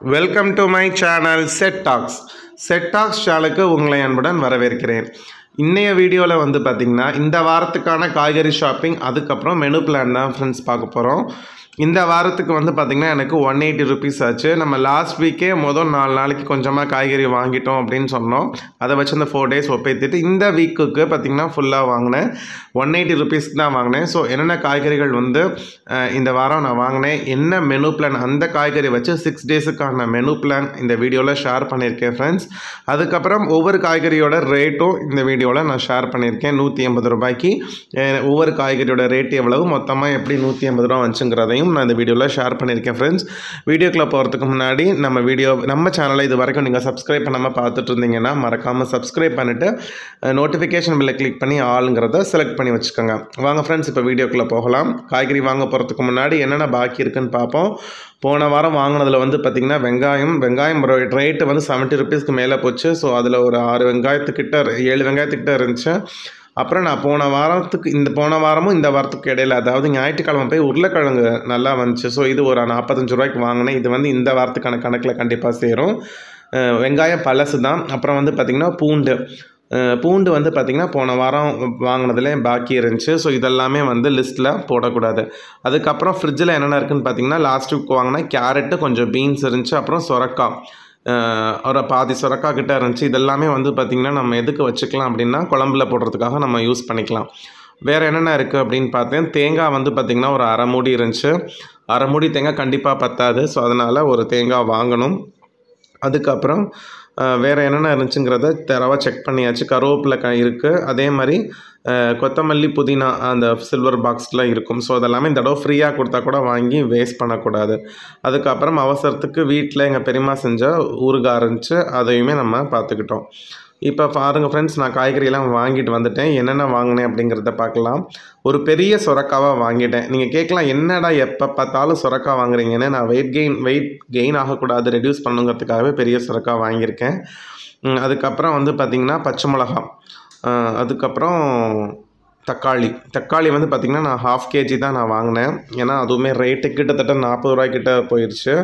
welcome to my channel set talks set talks சேனலுக்கு உங்களை அன்புடன் வரவேற்கிறேன் இன்னைய வீடியோவில் வந்து பார்த்திங்கன்னா இந்த வாரத்துக்கான காய்கறி ஷாப்பிங் அதுக்கப்புறம் மெனு பிளான் தான் ஃப்ரெண்ட்ஸ் பார்க்க போகிறோம் இந்த வாரத்துக்கு வந்து பார்த்திங்கன்னா எனக்கு ஒன் எயிட்டி ருபீஸ் ஆச்சு நம்ம லாஸ்ட் வீக்கே மொதல் நாலு நாளைக்கு கொஞ்சமாக காய்கறி வாங்கிட்டோம் அப்படின்னு சொன்னோம் அதை வச்சு அந்த ஃபோர் டேஸ் ஒப்பேத்திட்டு இந்த வீக்குக்கு பார்த்திங்கன்னா ஃபுல்லாக வாங்கினேன் ஒன் எயிட்டி ருபீஸ்க்கு தான் வாங்கினேன் ஸோ என்னென்ன காய்கறிகள் வந்து அஹ், இந்த வாரம் நான் வாங்கினேன் என்ன மெனு பிளான் அந்த காய்கறி வச்சு சிக்ஸ் டேஸுக்கான மெனு பிளான் இந்த வீடியோவில் ஷேர் பண்ணியிருக்கேன் ஃப்ரெண்ட்ஸ் அதுக்கப்புறம் ஒவ்வொரு காய்கறியோட ரேட்டும் இந்த வீடியோவில் நான் ஷேர் பண்ணியிருக்கேன் நூற்றி எண்பது ரூபாய்க்கு அஹ், ஒவ்வொரு காய்கறியோட ரேட் எவ்வளவு மொத்தமாக எப்படி நூற்றி எண்பது ரூபா வந்துச்சுங்கிறதையும் நான் இந்த வீடியோவில் ஷேர் பண்ணியிருக்கேன் ஃப்ரெண்ட்ஸ் வீடியோக்குள்ளே போகிறதுக்கு முன்னாடி நம்ம வீடியோ நம்ம சேனலை இது வரைக்கும் நீங்கள் சப்ஸ்கிரைப் பண்ணாமல் பார்த்துட்டு இருந்தீங்கன்னா மறக்காமல் சப்ஸ்கிரைப் பண்ணிவிட்டு நோட்டிஃபிகேஷன் பில்லை கிளிக் பண்ணி ஆளுங்கிறத செலக்ட் பண்ணி வச்சுக்கோங்க வாங்க ஃப்ரெண்ட்ஸ் இப்போ வீடியோக்குள்ளே போகலாம் காய்கறி வாங்க போகிறதுக்கு முன்னாடி என்னென்ன பாக்கி இருக்குன்னு பார்ப்போம் போன வாரம் வாங்கினதில் வந்து பார்த்திங்கன்னா வெங்காயம் வெங்காயம் ரேட்டு வந்து செவன்ட்டி ருபீஸ்க்கு மேலே போச்சு ஸோ அதில் ஒரு ஆறு வெங்காயத்துக்கிட்ட ஏழு வெங்காயத்துக்கிட்ட இருந்துச்சு அப்புறம் நான் போன வாரத்துக்கு இந்த போன வாரமும் இந்த வாரத்துக்கு இடையில அதாவது ஞாயிற்றுக்கிழமை போய் உருளைக்கிழங்கு நல்லா வந்துச்சு ஸோ இது ஒரு நாற்பத்தஞ்சு ரூபாய்க்கு வாங்கினேன் இது வந்து இந்த வாரத்துக்கான கணக்கில் கண்டிப்பாக சேரும் அஹ் வெங்காயம் பழசு தான் அப்புறம் வந்து பார்த்திங்கன்னா பூண்டு அஹ் பூண்டு வந்து பார்த்திங்கன்னா போன வாரம் வாங்கினதுல பாக்கி இருந்துச்சு ஸோ இதெல்லாமே வந்து லிஸ்ட்டில் போடக்கூடாது அதுக்கப்புறம் ஃப்ரிட்ஜில் என்னென்ன இருக்குன்னு பார்த்தீங்கன்னா லாஸ்ட் வீக் வாங்கினா கேரட்டு கொஞ்சம் பீன்ஸ் இருந்துச்சு அப்புறம் சுரக்காய் அஹ் ஒரு பாதி சுரக்கா கிட்ட இருந்துச்சு இதெல்லாமே வந்து பார்த்திங்கன்னா நம்ம எதுக்கு வச்சுக்கலாம் அப்படின்னா குழம்புல போடுறதுக்காக நம்ம யூஸ் பண்ணிக்கலாம் வேறு என்னென்ன இருக்குது அப்படின்னு பார்த்தேன் தேங்காய் வந்து பார்த்திங்கன்னா ஒரு அரை மூடி இருந்துச்சு அரை மூடி தேங்காய் கண்டிப்பாக பத்தாது ஸோ அதனால் ஒரு தேங்காய் வாங்கணும் அதுக்கப்புறம் அஹ், வேறு என்னென்ன இருந்துச்சுங்கிறத தரவாக செக் பண்ணியாச்சு கருவேப்பிலை க இருக்குது அதே மாதிரி அஹ், கொத்தமல்லி புதினா அந்த சில்வர் பாக்ஸில் இருக்கும் ஸோ அதெல்லாமே இந்த தடவை ஃப்ரீயாக கொடுத்தா கூட வாங்கி வேஸ்ட் பண்ணக்கூடாது அதுக்கப்புறம் அவசரத்துக்கு வீட்டில் எங்கள் பெரியம்மா செஞ்ச ஊறுகாய் இருந்துச்சு அதையுமே நம்ம பார்த்துக்கிட்டோம் இப்போ பாருங்கள் ஃப்ரெண்ட்ஸ் நான் காய்கறியெல்லாம் வாங்கிட்டு வந்துட்டேன் என்னென்ன வாங்கினேன் அப்படிங்கிறத பார்க்கலாம் ஒரு பெரிய சுரக்காவாக வாங்கிட்டேன் நீங்கள் கேட்கலாம் என்னடா எப்போ பார்த்தாலும் சுரக்கா வாங்குறீங்கன்னு நான் வெயிட் கெயின் வெயிட் கெயின் ஆகக்கூடாது ரெடியூஸ் பண்ணுங்கிறதுக்காகவே பெரிய சுரக்கா வாங்கியிருக்கேன் ம், அதுக்கப்புறம் வந்து பார்த்திங்கன்னா பச்சை மிளகா அஹ், அதுக்கப்புறம் தக்காளி தக்காளி வந்து பார்த்திங்கன்னா நான் ஹாஃப் கேஜி தான் நான் வாங்கினேன் ஏன்னா அதுவுமே ரேட்டு கிட்டத்தட்ட நாற்பது ரூபாய்க்கிட்ட போயிடுச்சு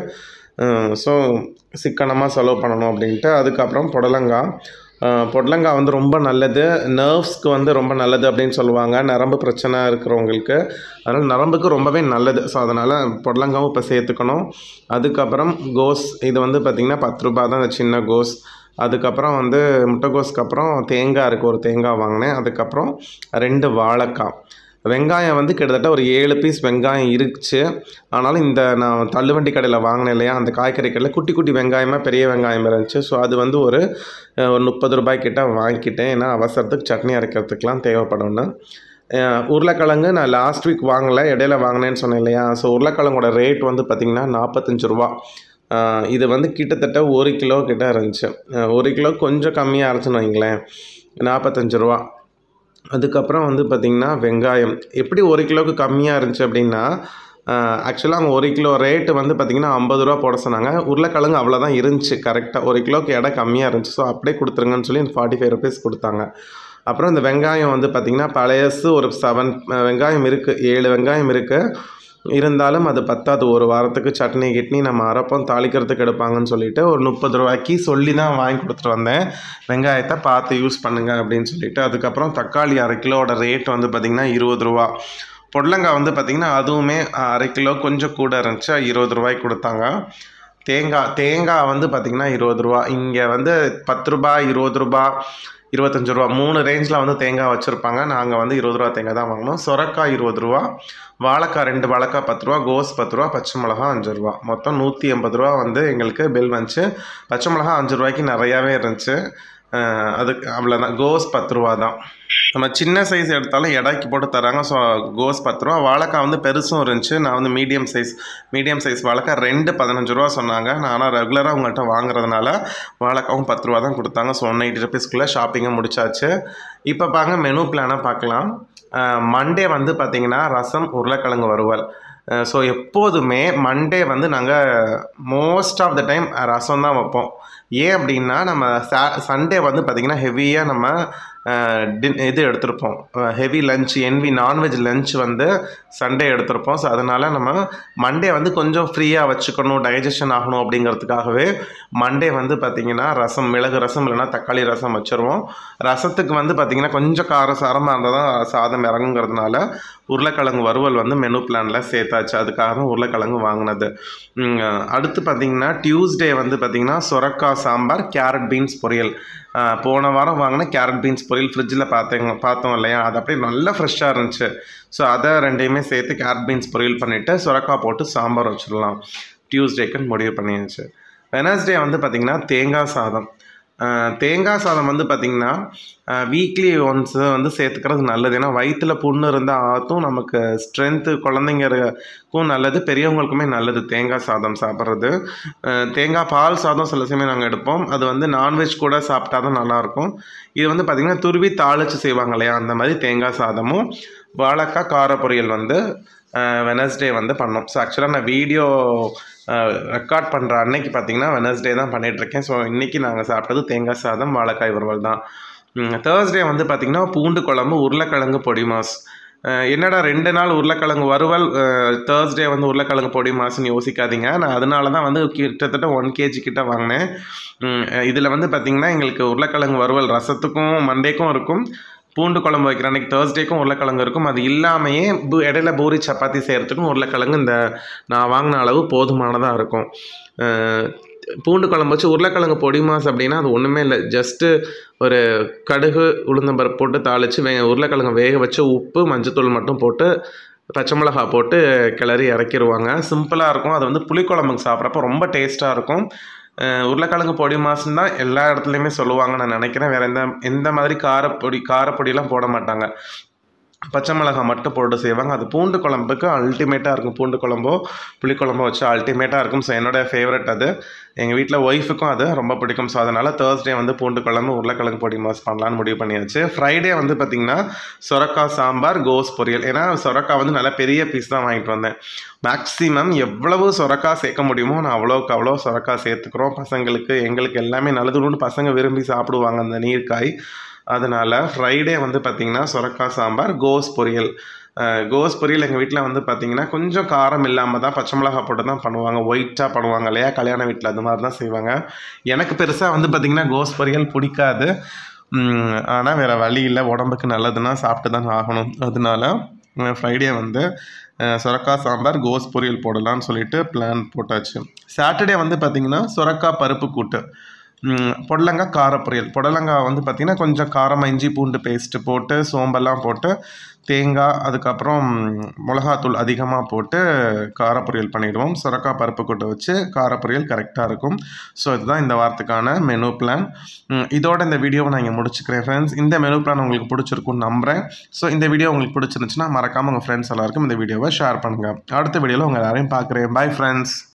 ஸோ சிக்கனமாக செலவு பண்ணணும் அப்படின்ட்டு அதுக்கப்புறம் புடலங்காய் அஹ், புடலங்காய் வந்து ரொம்ப நல்லது நர்வ்ஸ்க்கு வந்து ரொம்ப நல்லது அப்படின்னு சொல்லுவாங்க நரம்பு பிரச்சனை இருக்கிறவங்களுக்கு அதனால் நரம்புக்கு ரொம்பவே நல்லது ஸோ அதனால் புடலங்காவும் இப்போ சேர்த்துக்கணும் அதுக்கப்புறம் கோஸ் இது வந்து பார்த்திங்கன்னா பத்து ரூபா தான் இந்த சின்ன கோஸ் அதுக்கப்புறம் வந்து முட்டைகோஸ்க்கு அப்புறம் தேங்காய் இருக்குது ஒரு தேங்காய் வாங்கினேன் அதுக்கப்புறம் ரெண்டு வாழைக்காய் வெங்காயம் வந்து கிட்டத்தட்ட ஒரு ஏழு பீஸ் வெங்காயம் இருந்துச்சு ஆனாலும் இந்த நான் தள்ளுவண்டி கடையில் வாங்கினேன் இல்லையா அந்த காய்கறி கடையில் குட்டி குட்டி வெங்காயமாக பெரிய வெங்காயம் இருந்துச்சு ஸோ அது வந்து ஒரு அஹ், ஒரு முப்பது ரூபாய் கிட்ட வாங்கிக்கிட்டேன் ஏன்னா அவசரத்துக்கு சட்னி அரைக்கிறதுக்கெலாம் தேவைப்படும்னு அஹ், உருளைக்கிழங்கு நான் லாஸ்ட் வீக் வாங்கலை இடையில வாங்கினேன்னு சொன்னேன் இல்லையா ஸோ உருளைக்கிழங்கோட ரேட் வந்து பார்த்திங்கன்னா நாற்பத்தஞ்சு ரூபா அஹ், இது வந்து கிட்டத்தட்ட ஒரு கிலோ கிட்ட இருந்துச்சு அஹ், ஒரு கிலோ கொஞ்சம் கம்மியாக இருந்துச்சுன்னு வைங்களேன் நாற்பத்தஞ்சு ரூபா அதுக்கப்புறம் வந்து பார்த்திங்கன்னா வெங்காயம் எப்படி ஒரு கிலோவுக்கு கம்மியாக இருந்துச்சு அப்படின்னா ஆக்சுவலாக அவங்க ஒரு கிலோ ரேட்டு வந்து பார்த்திங்கன்னா ஐம்பது ரூபா போட சொன்னாங்க உருளைக்கிழங்கு அவ்வளோதான் இருந்துச்சு கரெக்டாக ஒரு கிலோக்கு எடை கம்மியாக இருந்துச்சு ஸோ அப்படியே கொடுத்துருங்கன்னு சொல்லி ஃபார்ட்டி ஃபைவ் ருபீஸ் கொடுத்தாங்க அப்புறம் இந்த வெங்காயம் வந்து பார்த்திங்கன்னா பழையசு ஒரு செவன் வெங்காயம் இருக்குது ஏழு வெங்காயம் இருக்குது இருந்தாலும் அது பத்தாது ஒரு வாரத்துக்கு சட்னி கிட்னி நம்ம அரைப்போம் தாளிக்கிறதுக்கு எடுப்பாங்கன்னு சொல்லிட்டு ஒரு முப்பது ரூபாய்க்கு சொல்லி தான் வாங்கி கொடுத்துட்டு வந்தேன் வெங்காயத்தை பார்த்து யூஸ் பண்ணுங்க அப்படின்னு சொல்லிட்டு அதுக்கப்புறம் தக்காளி அரை கிலோவோட ரேட் வந்து பார்த்திங்கன்னா இருபது ரூபா பொடலங்காய் வந்து பார்த்திங்கன்னா அதுவுமே அரை கிலோ கொஞ்சம் கூட இருந்துச்சு இருபது ரூபாய்க்கு கொடுத்தாங்க தேங்காய் தேங்காய் வந்து பார்த்திங்கன்னா இருபது ரூபா இங்கே வந்து பத்து ரூபா இருபது ரூபா இருபத்தஞ்சு ரூபா மூணு ரேஞ்சில் வந்து தேங்காய் வச்சுருப்பாங்க நாங்கள் வந்து இருபது ரூபா தேங்காய் தான் வாங்கினோம் சொரக்காய் இருபது ரூபா வாழைக்காய் ரெண்டு வாழைக்காய் பத்து ரூபா கோஸ் பத்து ரூபா பச்சை மிளகா அஞ்சு ரூபா மொத்தம் நூற்றி எண்பது ரூபா வந்து எங்களுக்கு பில் வந்துச்சு பச்சை மிளகா அஞ்சு ரூபாய்க்கு நிறையாவே இருந்துச்சு அஹ் அதுக்கு அவ்வளோதான் கோஸ் பத்து ரூபா தான் நம்ம சின்ன சைஸ் எடுத்தாலும் எடைக்கு போட்டு தராங்க ஸோ கோஸ் பத்து ரூபா வாழைக்காய் வந்து பெருசும் இருந்துச்சு நான் வந்து மீடியம் சைஸ் மீடியம் சைஸ் வாழைக்காய் ரெண்டு பதினஞ்சு ரூபா சொன்னாங்க நான் ஆனால் ரெகுலராக உங்கள்கிட்ட வாங்குறதுனால வாழைக்காவும் பத்து ரூபா தான் கொடுத்தாங்க ஸோ ஒன் எயிட்டி ருபீஸ்க்குள்ளே ஷாப்பிங்கை முடிச்சாச்சு இப்போ பாங்க மெனு பிளானை பார்க்கலாம் மண்டே வந்து பார்த்திங்கன்னா ரசம் உருளைக்கிழங்கு வறுவல் ஸோ எப்போதுமே மண்டே வந்து நாங்கள் மோஸ்ட் ஆஃப் த டைம் ரசம் தான் வைப்போம் ஏன் அப்படின்னா நம்ம சா சண்டே வந்து பார்த்திங்கன்னா ஹெவியாக நம்ம டின் இது எடுத்திருப்போம் heavy lunch NV non veg lunch வந்து சண்டே எடுத்திருப்போம் ஸோ அதனால் நம்ம மண்டே வந்து கொஞ்சம் ஃப்ரீயாக வச்சுக்கணும் டைஜஷன் ஆகணும் அப்படிங்கிறதுக்காகவே மண்டே வந்து பார்த்திங்கன்னா ரசம் மிளகு ரசம் இல்லைன்னா தக்காளி ரசம் வச்சுருவோம் ரசத்துக்கு வந்து பார்த்திங்கன்னா கொஞ்சம் காரசாரமாக இருந்தால் தான் சாதம் இறங்குங்கிறதுனால உருளைக்கிழங்கு வறுவல் வந்து மெனு பிளானில் சேர்த்தாச்சு அதுக்காக தான் உருளைக்கிழங்கு வாங்கினது உம், அடுத்து பார்த்திங்கன்னா டியூஸ்டே வந்து பார்த்திங்கன்னா சொரக்காய் சாம்பார் கேரட் பீன்ஸ் பொரியல் ஆஹ், போன வாரம் வாங்கின கேரட் பீன்ஸ் பொரியல் ஃப்ரிட்ஜில் பார்த்தேங்க பார்த்தோம் இல்லையா அது அப்படியே நல்லா ஃப்ரெஷ்ஷாக இருந்துச்சு ஸோ அதை ரெண்டையுமே சேர்த்து கேரட் பீன்ஸ் பொரியல் பண்ணிவிட்டு சுரக்காய் போட்டு சாம்பார் வச்சிடலாம் டியூஸ்டேக்குன்னு முடிவு பண்ணியாச்சு வெனஸ்டே வந்து பார்த்திங்கன்னா தேங்காய் சாதம் ஆஹ், தேங்காய் சாதம் வந்து பார்த்திங்கன்னா வீக்லி ஒன்ஸ் வந்து சேர்த்துக்கிறது நல்லது ஏன்னா வயிற்றில் புண்ணு இருந்தால் ஆற்றும் நமக்கு ஸ்ட்ரென்த்து குழந்தைங்களுக்கும் நல்லது பெரியவங்களுக்குமே நல்லது தேங்காய் சாதம் சாப்பிட்றது அஹ் தேங்காய் பால் சாதம் சில சமயம் நாங்கள் எடுப்போம் அது வந்து நான்வெஜ் கூட சாப்பிட்டா தான் நல்லாயிருக்கும் இது வந்து பார்த்திங்கன்னா துருவி தாளித்து செய்வாங்க இல்லையா அந்த மாதிரி தேங்காய் சாதமும் வாழைக்காய் கார பொரியல் வந்து வெனஸ்டே வந்து பண்ணோம் ஸோ ஆக்சுவலாக நான் வீடியோ ரெக்கார்ட் பண்ணுற அன்னைக்கு பார்த்தீங்கன்னா வெனஸ்டே தான் பண்ணிகிட்ருக்கேன் ஸோ இன்றைக்கி நாங்கள் சாப்பிட்டது தேங்காய் சாதம் வாழைக்காய் வறுவல் தான் தேர்ஸ்டே வந்து பார்த்திங்கன்னா பூண்டு குழம்பு உருளைக்கிழங்கு பொடி மாஸ் அஹ் என்னடா ரெண்டு நாள் உருளைக்கிழங்கு வறுவல் தேர்ஸ்டே வந்து உருளைக்கிழங்கு பொடி மாசுன்னு யோசிக்காதீங்க நான் அதனால தான் வந்து கிட்டத்தட்ட ஒன் கேஜி கிட்ட வாங்கினேன் இதில் வந்து பார்த்திங்கன்னா எங்களுக்கு உருளைக்கிழங்கு வறுவல் ரசத்துக்கும் மண்டேக்கும் இருக்கும் பூண்டு குழம்பு வைக்கிற அன்னைக்கு தேர்ஸ்டேக்கும் உருளைக்கிழங்கு இருக்கும் அது இல்லாமையே பூ- இடையில பூரி சப்பாத்தி செய்கிறதுக்கும் உருளைக்கிழங்கு இந்த நான் வாங்கின அளவு போதுமானதாக இருக்கும் அஹ் பூண்டு குழம்பு வச்சு உருளைக்கிழங்கு பொடி மாஸ் அப்படின்னா அது ஒன்றுமே இல்லை ஜஸ்ட்டு ஒரு கடுகு உளுந்தம்பருப்பு போட்டு தாளித்து வே உருளைக்கிழங்கு வேக வச்சு உப்பு மஞ்சத்தூள் மட்டும் போட்டு பச்சை மிளகா போட்டு கிளறி இறக்கிடுவாங்க சிம்பிளாக இருக்கும் அது வந்து புளிக்குழம்புக்கு சாப்பிட்றப்ப ரொம்ப டேஸ்ட்டாக இருக்கும் அஹ் உருளைக்கிழங்கு பொடி மாசுன்னு தான் எல்லா இடத்துலையுமே சொல்லுவாங்க நான் நினைக்கிறேன் வேறு எந்த எந்த மாதிரி காரப்பொடி காரப்பொடியெலாம் போட மாட்டாங்க பச்சை மிளகாய் மட்டும் போட்டு செய்வாங்க அது பூண்டு குழம்புக்கு அல்டிமேட்டாக இருக்கும் பூண்டு குழம்போ புளிக்குழம்போ வச்சு அல்டிமேட்டாக இருக்கும் ஸோ என்னோட ஃபேவரட் அது எங்கள் வீட்டில் ஒய்ஃபுக்கும் அது ரொம்ப பிடிக்கும் ஸோ அதனால் தேர்ஸ்டே வந்து பூண்டு குழம்பு உருளைக்கிழங்கு பொடி மாஸ் பண்ணலான்னு முடிவு பண்ணியாச்சு ஃப்ரைடே வந்து பார்த்திங்கன்னா சொரக்காய் சாம்பார் கோஸ் பொரியல் ஏன்னா சொரக்காய் வந்து நல்லா பெரிய பீஸ் தான் வாங்கிட்டு வந்தேன் மேக்ஸிமம் எவ்வளவு சொரக்காய் சேர்க்க முடியுமோ நான் அவ்வளோக்கு அவ்வளோ சொரக்காய் சேர்த்துக்கிறோம் பசங்களுக்கு எங்களுக்கு எல்லாமே நல்லதுன்னு பசங்க விரும்பி சாப்பிடுவாங்க அந்த நீர்க்காய் அதனால் ஃப்ரைடே வந்து பார்த்திங்கன்னா சொரக்காய் சாம்பார் கோஸ் பொரியல் அஹ் கோஸ் பொரியல் எங்கள் வீட்டில் வந்து பார்த்திங்கன்னா கொஞ்சம் காரம் இல்லாமல் தான் பச்சை மிளகாய் போட்டு தான் பண்ணுவாங்க ஒயிட்டாக பண்ணுவாங்க இல்லையா கல்யாண வீட்டில் அது மாதிரி தான் செய்வாங்க எனக்கு பெருசாக வந்து பார்த்திங்கன்னா கோஸ் பொரியல் பிடிக்காது ஆனால் வேறு வழி இல்லை உடம்புக்கு நல்லதுன்னா சாப்பிட்டு தான் ஆகணும் அதனால ஃப்ரைடே வந்து அஹ், சொரக்காய் சாம்பார் கோஸ் பொரியல் போடலாம்னு சொல்லிட்டு பிளான் போட்டாச்சு சாட்டர்டே வந்து பார்த்திங்கன்னா சொரக்காய் பருப்பு கூட்டு ம், புடலங்காய் கார பொரியல் புடலங்காய் வந்து பார்த்திங்கன்னா கொஞ்சம் காரமாக இஞ்சி பூண்டு பேஸ்ட்டு போட்டு சோம்பெல்லாம் போட்டு தேங்காய் அதுக்கப்புறம் மிளகாத்தூள் அதிகமாக போட்டு கார பொரியல் பண்ணிடுவோம் சுரக்காய் பருப்பு கூட்டை வச்சு கார பொரியல் கரெக்டாக இருக்கும் ஸோ இதுதான் இந்த வாரத்துக்கான மெனு பிளான் இதோட இந்த வீடியோவை நான் இங்கே முடிச்சுக்கிறேன் ஃப்ரெண்ட்ஸ் இந்த மெனு பிளான் உங்களுக்கு பிடிச்சிருக்கும்னு நம்புகிறேன் ஸோ இந்த வீடியோ உங்களுக்கு பிடிச்சிருந்துச்சுன்னா மறக்காமல் உங்கள் ஃப்ரெண்ட்ஸ் எல்லாருக்கும் இந்த வீடியோவை ஷேர் பண்ணுங்கள் அடுத்த வீடியோவில் உங்கள் எல்லாரையும் பார்க்குறேன் பை ஃப்ரெண்ட்ஸ்